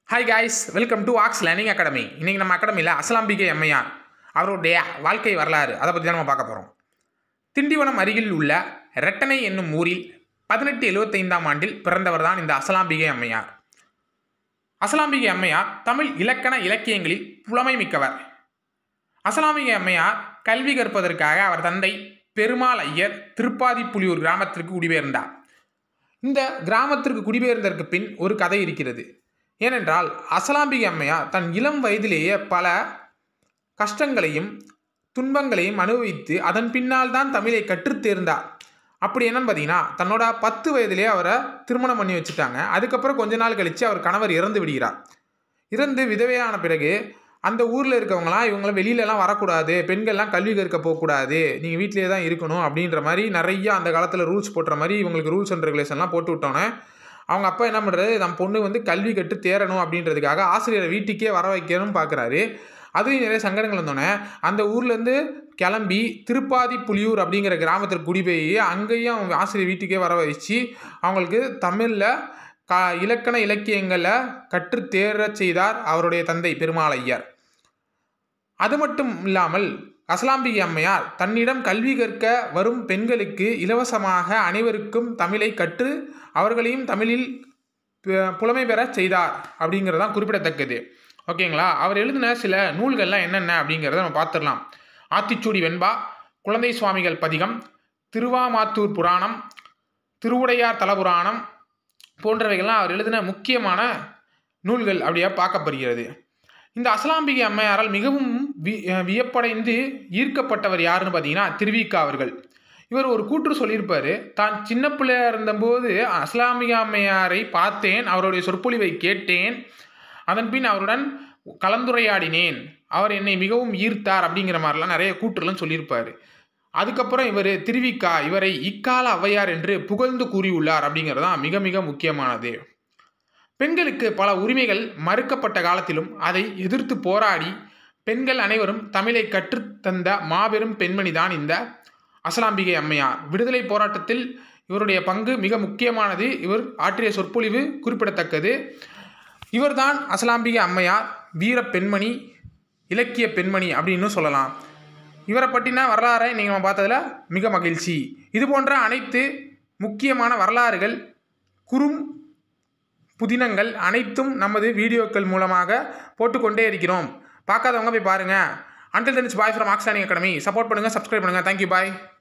hi guys welcome to Ox learning academy இன்றைக்கி நம்ம அகாடமியில் அசலாம்பிகை எம்ஐஆர் அவருடைய வாழ்க்கை வரலாறு அதை பற்றி தான் நம்ம பார்க்க போகிறோம் திண்டிவனம் அருகில் உள்ள ரெட்டனை என்னும் ஊரில் பதினெட்டு எழுபத்தைந்தாம் ஆண்டில் பிறந்தவர் தான் இந்த அசலாம்பிகை அம்மையார் அசலாம்பிகை அம்மையார் தமிழ் இலக்கண இலக்கியங்களில் புலமை மிக்கவர் அசலாம்பிகை அம்மையார் கல்வி கற்பதற்காக அவர் தந்தை பெருமாள் ஐயர் திருப்பாதிப்புலியூர் கிராமத்திற்கு குடிபெயர்ந்தார் இந்த கிராமத்திற்கு குடிபெயர்ந்ததற்கு பின் ஒரு கதை இருக்கிறது ஏனென்றால் அசலாம்பிகை அம்மையார் தன் இளம் வயதிலேயே பல கஷ்டங்களையும் துன்பங்களையும் அனுபவித்து அதன் பின்னால் தான் தமிழை கற்றுத் தேர்ந்தார் அப்படி என்னன்னு பார்த்தீங்கன்னா தன்னோட பத்து வயதிலே அவரை திருமணம் பண்ணி வச்சுட்டாங்க அதுக்கப்புறம் கொஞ்ச நாள் கழித்து அவர் கணவர் இறந்து விடுகிறார் இறந்து விதவையான பிறகு அந்த ஊரில் இருக்கவங்களாம் இவங்களாம் வெளியிலலாம் வரக்கூடாது பெண்கள்லாம் கல்வி கற்க போகக்கூடாது நீங்கள் வீட்டிலே தான் இருக்கணும் அப்படின்ற மாதிரி நிறைய அந்த காலத்தில் ரூல்ஸ் போட்டுற மாதிரி இவங்களுக்கு ரூல்ஸ் அண்ட் ரெகுலேஷன்லாம் போட்டு விட்டோன்னே அவங்க அப்பா என்ன பண்ணுறது நம்ம பொண்ணு வந்து கல்வி கற்று தேரணும் அப்படின்றதுக்காக ஆசிரியரை வீட்டுக்கே வர வைக்கணும்னு பார்க்குறாரு அதுலேயும் நிறைய சங்கடங்கள் வந்தோடனே அந்த ஊர்லேருந்து கிளம்பி திருப்பாதி புலியூர் அப்படிங்கிற கிராமத்திற்கு குடி போய் அங்கேயும் அவங்க ஆசிரியர் வீட்டுக்கே வர வச்சு அவங்களுக்கு தமிழில் க இலக்கண இலக்கியங்களை கற்று தேரச் செய்தார் அவருடைய தந்தை பெருமாள் ஐயர் அது மட்டும் இல்லாமல் அசலாம்பிகை அம்மையார் தன்னிடம் கல்வி கற்க வரும் பெண்களுக்கு இலவசமாக அனைவருக்கும் தமிழை கற்று அவர்களையும் தமிழில் பு- புலமை பெறச் செய்தார் அப்படிங்கிறது தான் குறிப்பிடத்தக்கது ஓகேங்களா அவர் எழுதின சில நூல்கள்லாம் என்னென்ன அப்படிங்கிறத நம்ம பார்த்துடலாம் ஆத்திச்சூடி வெண்பா குழந்தை சுவாமிகள் பதிகம் திருவாமாத்தூர் புராணம் திருவுடையார் தலபுராணம் போன்றவைகள்லாம் அவர் எழுதின முக்கியமான நூல்கள் அப்படியே பார்க்கப்படுகிறது இந்த அசலாம்பிகை அம்மையாரால் மிகவும் வி வியப்படைந்து ஈர்க்கப்பட்டவர் யாருன்னு பார்த்தீங்கன்னா திருவிக்கா அவர்கள் இவர் ஒரு கூற்று சொல்லியிருப்பார் தான் சின்ன பிள்ளையா இருந்தபோது அஸ்லாமிக அம்மையாரை பார்த்தேன் அவருடைய சொற்பொழிவை கேட்டேன் அதன் பின் அவருடன் கலந்துரையாடினேன் அவர் என்னை மிகவும் ஈர்த்தார் அப்படிங்கிற மாதிரிலாம் நிறைய கூற்றுலாம் சொல்லியிருப்பார் அதுக்கப்புறம் இவர் திருவிக்கா இவரை இக்கால ஔவையார் என்று புகழ்ந்து கூறியுள்ளார் அப்படிங்கிறது தான் மிக மிக முக்கியமானது பெண்களுக்கு பல உரிமைகள் மறுக்கப்பட்ட காலத்திலும் அதை எதிர்த்து போராடி பெண்கள் அனைவரும் தமிழை கற்றுத்தந்த மாபெரும் பெண்மணி தான் இந்த அசலாம்பிகை அம்மையார் விடுதலை போராட்டத்தில் இவருடைய பங்கு மிக முக்கியமானது இவர் ஆற்றிய சொற்பொழிவு குறிப்பிடத்தக்கது இவர்தான் அசலாம்பிகை அம்மையார் வீர பெண்மணி இலக்கிய பெண்மணி அப்படின்னு சொல்லலாம் இவரை பற்றின வரலாறை நீங்கள் நம்ம பார்த்ததில் மிக மகிழ்ச்சி இது போன்ற அனைத்து முக்கியமான வரலாறுகள் குறும் புதினங்கள் அனைத்தும் நமது வீடியோக்கள் மூலமாக போட்டுக்கொண்டே இருக்கிறோம் பார்க்காதவங்க போய் பாருங்கள் அண்டில் தென்ஸ் பாய் ஃப்ரம் ஆக்ஸ்டானிங் அகாடமி சப்போர்ட் பண்ணுங்கள் சப்ஸ்கிரைப் பண்ணுங்கள் தேங்க்யூ பாய்